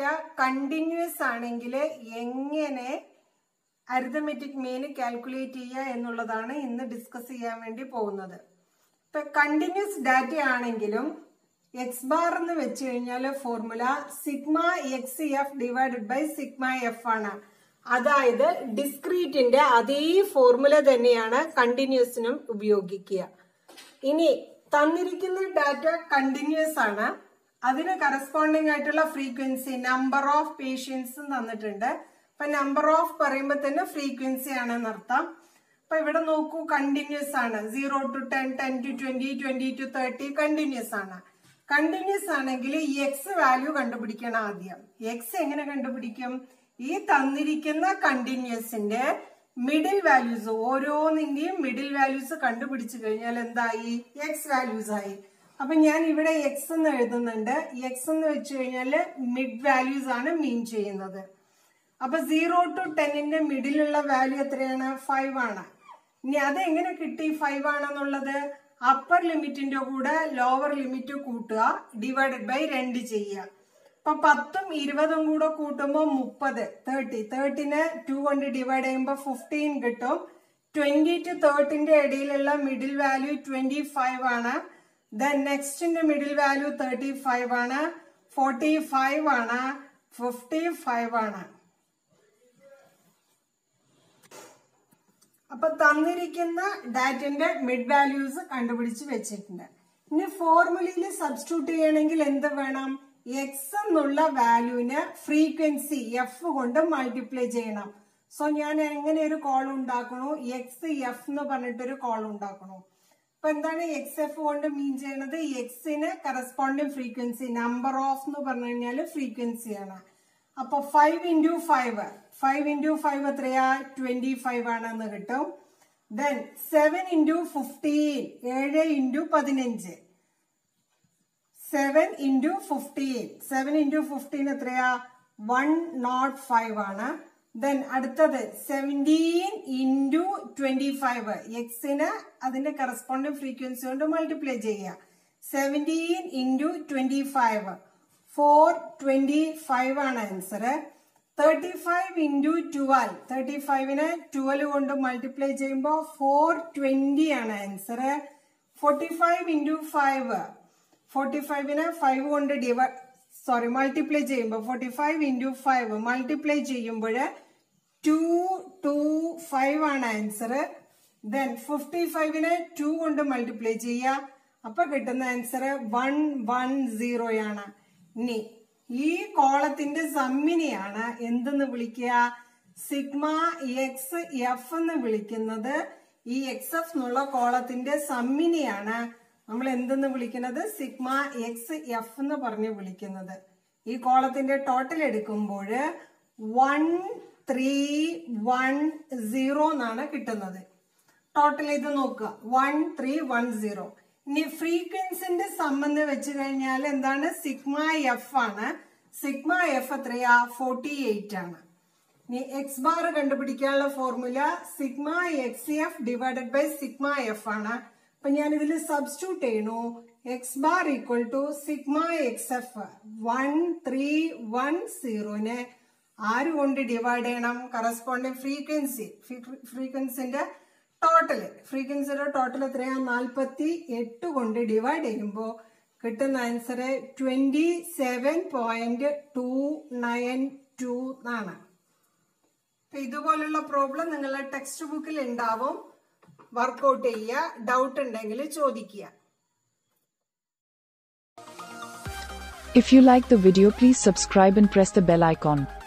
Data continuous ആണെങ്കിൽ എങ്ങനെ arithmetic മീൻ calculate ചെയ്യുക എന്നുള്ളതാണ് ഇന്ന് ഡിസ്കസ് ചെയ്യാൻ വേണ്ടി പോകുന്നത് ഇപ്പൊ കണ്ടിന്യൂസ് ഡാറ്റ ആണെങ്കിലും എക്സ് ബാർ എന്ന് വെച്ച് കഴിഞ്ഞാൽ formula sigma x f divided by sigma f ആണ് അതായത് ഡിസ്ക്രീറ്റിന്റെ അതേ ഫോർമുല തന്നെയാണ് കണ്ടിന്യൂസിനും ഉപയോഗിക്കുക ഇനി തന്നിരിക്കുന്ന ഡാറ്റ കണ്ടിന്യൂസ് ആണ് അതിന് കറസ്പോണ്ടിങ് ആയിട്ടുള്ള ഫ്രീക്വൻസി നമ്പർ ഓഫ് പേഷ്യൻസ് തന്നിട്ടുണ്ട് അപ്പൊ നമ്പർ ഓഫ് പറയുമ്പോൾ തന്നെ ഫ്രീക്വൻസി ആണെന്ന് അർത്ഥം അപ്പൊ ഇവിടെ നോക്കൂ കണ്ടിന്യൂസ് ആണ് zero to ten ten to twenty twenty to thirty continuous ആണ് കണ്ടിന്യൂസ് ആണെങ്കിൽ ഈ എക്സ് വാല്യൂ കണ്ടുപിടിക്കണം ആദ്യം എക്സ് എങ്ങനെ കണ്ടുപിടിക്കും ഈ തന്നിരിക്കുന്ന കണ്ടിന്യൂസിന്റെ മിഡിൽ വാല്യൂസ് ഓരോന്നിന്റെയും മിഡിൽ വാല്യൂസ് കണ്ടുപിടിച്ചു കഴിഞ്ഞാൽ എന്തായി എക്സ് വാല്യൂസ് ആയി അപ്പൊ ഞാൻ ഇവിടെ എക്സ് എന്ന് എഴുതുന്നുണ്ട് എക്സ് എന്ന് വെച്ച് കഴിഞ്ഞാൽ മിഡ് വാല്യൂസ് ആണ് മീൻ ചെയ്യുന്നത് അപ്പൊ സീറോ ടു ടെന്നിന്റെ മിഡിലുള്ള വാല്യൂ എത്രയാണ് ഫൈവ് ആണ് ഇനി അത് എങ്ങനെ കിട്ടി ഫൈവ് ആണെന്നുള്ളത് അപ്പർ ലിമിറ്റിന്റെ കൂടെ ലോവർ ലിമിറ്റ് കൂട്ടുക ഡിവൈഡഡ് ബൈ രണ്ട് ചെയ്യുക അപ്പൊ പത്തും ഇരുപതും കൂടെ കൂട്ടുമ്പോൾ മുപ്പത് തേർട്ടി തേർട്ടിനെ ടു കൊണ്ട് ഡിവൈഡ് ചെയ്യുമ്പോൾ ഫിഫ്റ്റീൻ കിട്ടും ട്വന്റി ടു തേർട്ടിന്റെ ഇടയിലുള്ള മിഡിൽ വാല്യൂ ട്വന്റി ഫൈവ് ആണ് ദെൻ നെക്സ്റ്റിന്റെ മിഡിൽ വാല്യൂ തേർട്ടി ഫൈവ് ആണ് ഫോർട്ടി ഫൈവ് ആണ് ഫിഫ്റ്റി ഫൈവ് ആണ് അപ്പൊ തന്നിരിക്കുന്ന ഡാറ്റന്റെ മിഡ് വാല്യൂസ് കണ്ടുപിടിച്ച് വെച്ചിട്ടുണ്ട് ഇനി ഫോർമുലയിൽ സബ്സ്റ്റിറ്റ്യൂട്ട് ചെയ്യണമെങ്കിൽ എന്ത് വേണം എക്സ് എന്നുള്ള വാല്യൂവിന് ഫ്രീക്വൻസി എഫ് കൊണ്ട് മൾട്ടിപ്ലൈ ചെയ്യണം സോ ഞാൻ എങ്ങനെ ഒരു കോൾ ഉണ്ടാക്കണു എക്സ് എഫ് എന്ന് പറഞ്ഞിട്ടൊരു കോൾ ഉണ്ടാക്കണു അപ്പൊ എന്താണ് എക്സ് എഫ് കൊണ്ട് മീൻ ചെയ്യണത് എക്സിന് കറസ്പോണ്ടിങ് ഫ്രീക്വൻസി നമ്പർ ഓഫ് എന്ന് പറഞ്ഞു കഴിഞ്ഞാൽ ഫ്രീക്വൻസിയാണ് അപ്പൊ five into five five into five എത്രയാ ട്വന്റി ഫൈവ് ആണെന്ന് കിട്ടും ദെൻ സെവൻ ഇൻറ്റു ഫിഫ്റ്റീൻ ഏഴ് ഇൻറ്റു പതിനഞ്ച് seven into fifteen seven into fifteen എത്രയാ വൺ നോട്ട് ഫൈവ് ആണ് ദെൻ അടുത്തത് സെവൻറ്റീൻ ഇൻറ്റു ട്വന്റി ഫൈവ് എക്സിന് അതിന്റെ കറസ്പോണ്ടിങ് ഫ്രീക്വൻസി കൊണ്ട് മൾട്ടിപ്ലൈ ചെയ്യുക seventeen into twenty five four twenty five ആണ് answer thirty five into twelve thirty ഫൈവിന് ട്വൽവ് കൊണ്ട് മൾട്ടിപ്ലൈ ചെയ്യുമ്പോൾ ഫോർ ട്വന്റി ആണ് answer forty five into five forty ഫൈവിന് ഫൈവ് കൊണ്ട് ഡിവൈ സോറി മൾട്ടിപ്ലൈ ചെയ്യുമ്പോൾ forty five into five multiply ചെയ്യുമ്പോൾ two two five ആണ് ആൻസർ ദെൻ ഫിഫ്റ്റി ഫൈവിന് ടു കൊണ്ട് മൾട്ടിപ്ലൈ ചെയ്യുക അപ്പൊ കിട്ടുന്ന ആൻസർ വൺ വൺ സീറോയാണ് ഇനി ഈ കോളത്തിന്റെ സമ്മിനെയാണ് എന്തെന്ന് വിളിക്കുക സിഗ്മ എക്സ് എഫ് എന്ന് വിളിക്കുന്നത് ഈ എക്സ് എഫ് എന്നുള്ള കോളത്തിന്റെ സമ്മിനെയാണ് നമ്മൾ എന്തെന്ന് വിളിക്കുന്നത് സിഗ്മ എക്സ് എഫ് എന്ന് പറഞ്ഞ് വിളിക്കുന്നത് ഈ കോളത്തിന്റെ ടോട്ടൽ എടുക്കുമ്പോൾ വൺ ത്രീ വൺ സീറോ എന്നാണ് കിട്ടുന്നത് ടോട്ടൽ ഇത് നോക്കുക വൺ ത്രീ വൺ സീറോ ഇനി ഫ്രീക്വൻസിന്റെ സംബന്ധം വെച്ച് കഴിഞ്ഞാൽ എന്താണ് സിഗ്മ എഫ് ആണ് സിഗ്മ എഫ് എത്രയാ ഫോർട്ടി എയ്റ്റ് ആണ് ഇനി എക്സ് ബാർ കണ്ടുപിടിക്കാനുള്ള formula sigma x f divided by sigma f ആണ് അപ്പൊ ഞാൻ ഇതിൽ സബ്സ്റ്റിറ്റ്യൂട്ട് ചെയ്യണു x bar equal to sigma x f one three one സീറോനെ ആര് കൊണ്ട് ഡിവൈഡ് ചെയ്യണം കറസ്പോണ്ടിങ് ഫ്രീക്വൻസി ഫ്രീക്വൻസിന്റെ ടോട്ടൽ ഫ്രീക്വൻസിയുടെ ടോട്ടൽ എത്രയാ നാൽപ്പത്തി എട്ട് കൊണ്ട് ഡിവൈഡ് ചെയ്യുമ്പോൾ കിട്ടുന്ന answer twenty seven point two nine two എന്നാണ് ഇതുപോലുള്ള പ്രോബ്ലം നിങ്ങളുടെ ടെക്സ്റ്റ് ബുക്കിൽ ഉണ്ടാവും വർക്കൗട്ട് ചെയ്യുക ഡൗട്ട് ഉണ്ടെങ്കിൽ ചോദിക്കുക If you like the video please subscribe and press the bell icon.